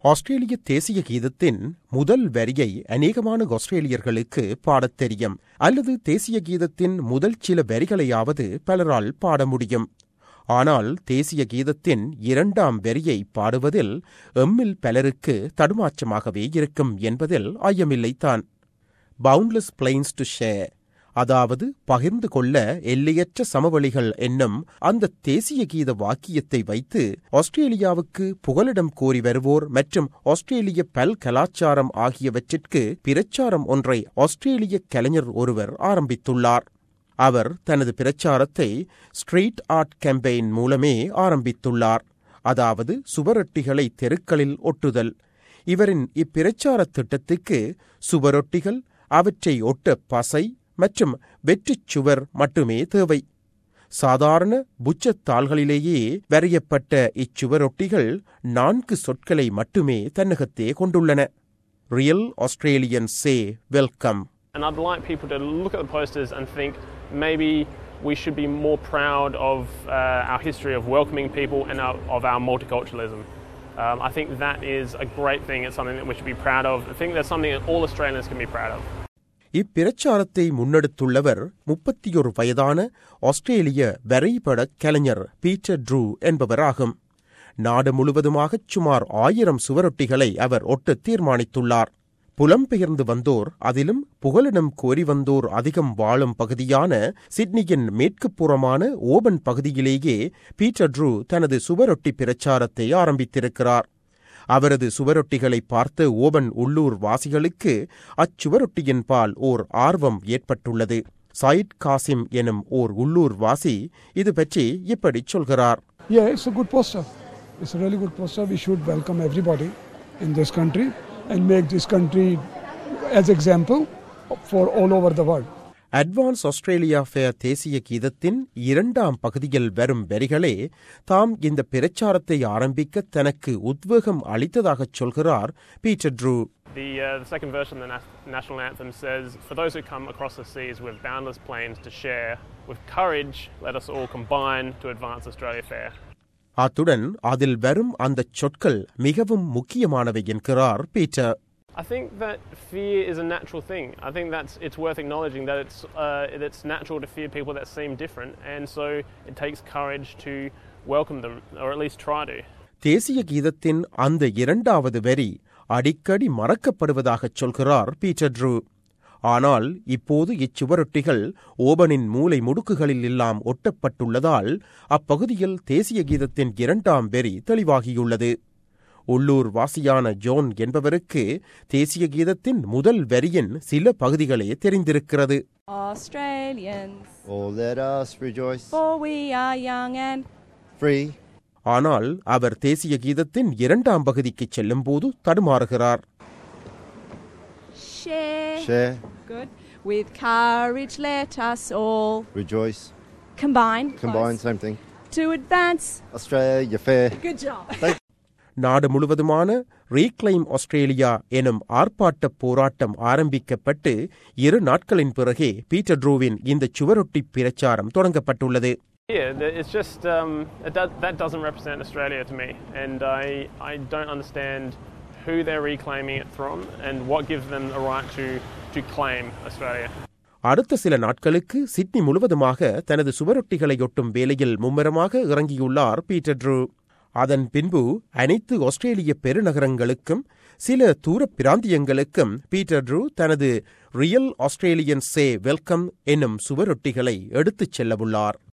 ஆஸ்திரேலிய தேசிய கீதத்தின் முதல் வரியை அநேகமான ஆஸ்திரேலியர்களுக்கு பாடத் தெரியும் அல்லது தேசிய கீதத்தின் முதல் சில வரிகளையாவது பலரால் பாட முடியும் ஆனால் தேசிய கீதத்தின் இரண்டாம் வரியை பாடுவதில் எம்மில் பலருக்கு தடுமாற்றமாகவே இருக்கும் என்பதில் ஐயமில்லைத்தான் பவுண்ட்லெஸ் பிளைன்ஸ் டு ஷேர் அதாவது பகிர்ந்து கொள்ள எல்லையற்ற சமவெளிகள் என்னும் அந்த தேசிய கீத வாக்கியத்தை வைத்து ஆஸ்திரேலியாவுக்கு புகலிடம் கோரி வருவோர் மற்றும் ஆஸ்திரேலிய பல் கலாச்சாரம் ஆகியவற்றிற்கு பிரச்சாரம் ஒன்றை ஆஸ்திரேலிய கலைஞர் ஒருவர் ஆரம்பித்துள்ளார் அவர் தனது பிரச்சாரத்தை ஸ்ட்ரீட் ஆர்ட் கேம்பெயின் மூலமே ஆரம்பித்துள்ளார் அதாவது சுவரொட்டிகளை தெருக்களில் ஒட்டுதல் இவரின் இப்பிரச்சார திட்டத்துக்கு சுவரொட்டிகள் அவற்றை ஒட்ட பசை மற்றும் வெற்றிச் சுவர் மட்டுமே தேவை சாதாரண புச்சத்தாள்களிலேயே வரையப்பட்ட இச்சுவரொட்டிகள் நான்கு சொற்களை மட்டுமே தன்னகத்தே கொண்டுள்ளன real Australian say welcome And I'd like people to look at the posters and think maybe we should be more proud of uh, our history of welcoming people and our, of our multiculturalism. Um, I think that is a great thing. It's something that we should be proud of. I think that's something that all Australians can be proud of. இப்பிரச்சாரத்தை முன்னெடுத்துள்ளவர் முப்பத்தியொரு வயதான ஆஸ்திரேலிய வரைபடக் கலைஞர் Peter true என்பவராகும் நாடு முழுவதுமாகச் சுமார் ஆயிரம் சுவரொட்டிகளை அவர் ஒட்ட தீர்மானித்துள்ளார் புலம்பெயர்ந்து வந்தோர் அதிலும் புகலிடம் கோரி வந்தோர் அதிகம் வாழும் பகுதியான சிட்னியின் மேற்குப் புறமான ஓபன் பகுதியிலேயே பீட்டர் ட்ரூ தனது சுவரொட்டி பிரச்சாரத்தை ஆரம்பித்திருக்கிறார் அவரது சுவரொட்டிகளை பார்த்த ஓபன் உள்ளூர் வாசிகளுக்கு அச்சுவரொட்டியின் பால் ஓர் ஆர்வம் ஏற்பட்டுள்ளது சயிட் காசிம் எனும் ஓர் உள்ளூர் வாசி இது பற்றி இப்படி சொல்கிறார் Yeah, it's a good poster. It's a really good poster. We should welcome everybody in this country and make this country as example for all over the world. Advance Australia Fair தேசிய கீதத்தின் இரண்டாம் பகுதியில் வரும் வரிகளே தாம் இந்த பிரச்சாரத்தை ஆரம்பிக்க தனக்கு உத்வேகம் அளித்ததாகச் சொல்கிறார் Peter Drew The, uh, the second verse of the na- national anthem says, For those who come across the seas with boundless plains to share, with courage let us all combine to advance Australia fair. அத்துடன் அதில் வரும் அந்தச் சொற்கள் மிகவும் முக்கியமானவை என்கிறார் Peter I think that fear is a natural thing. I think that's it's worth acknowledging that it's uh, it's natural to fear people that seem different, and so it takes courage to welcome them, or at least try to. தேசிய கீதத்தின் அந்த இரண்டாவது வரி அடிக்கடி மறக்கப்படுவதாகச் சொல்கிறார் Peter true ஆனால் இப்போது இச்சுவரொட்டிகள் ஓபனின் மூலை முடுக்குகளில் எல்லாம் ஒட்டப்பட்டுள்ளதால் அப்பகுதியில் தேசிய கீதத்தின் இரண்டாம் வரி தெளிவாகியுள்ளது உள்ளூர் வாசியான ஜோன் என்பவருக்கு தேசிய கீதத்தின் முதல் வரியின் சில பகுதிகளே தெரிந்திருக்கிறது Australians, Oh, let us rejoice. for we are young and Free. ஆனால் அவர் தேசிய கீதத்தின் இரண்டாம் பகுதிக்குச் செல்லும்போது தடுமாறுகிறார் share. Share. Good. With courage, let us all Rejoice. combine. Combine. close, Same thing. To advance. Australia fair. Good job. நாடு முழுவதுமான reclaim Australia எனும் ஆர்ப்பாட்டப் போராட்டம் ஆரம்பிக்கப்பட்டு இரு நாட்களின் பிறகே பீட்டர் ட்ரூவின் இந்த சுவரொட்டி பிரச்சாரம் தொடங்கப்பட்டுள்ளது Yeah, th- it's just um, it does, that doesn't represent Australia to me, and I I don't understand who they're reclaiming it from and what gives them the right to to claim Australia. அடுத்த சில நாட்களுக்கு Sydney முழுவதுமாக தனது சுவரொட்டிகளை ஒட்டும் வேலையில் மும்முரமாக இறங்கியுள்ளார் Peter true அதன் பின்பு அனைத்து ஆஸ்திரேலிய பெருநகரங்களுக்கும் சில தூர பிராந்தியங்களுக்கும் பீட்டர் ட்ரூ தனது ரியல் ஆஸ்திரேலியன் சே வெல்கம் என்னும் சுவரொட்டிகளை எடுத்துச் செல்லவுள்ளார்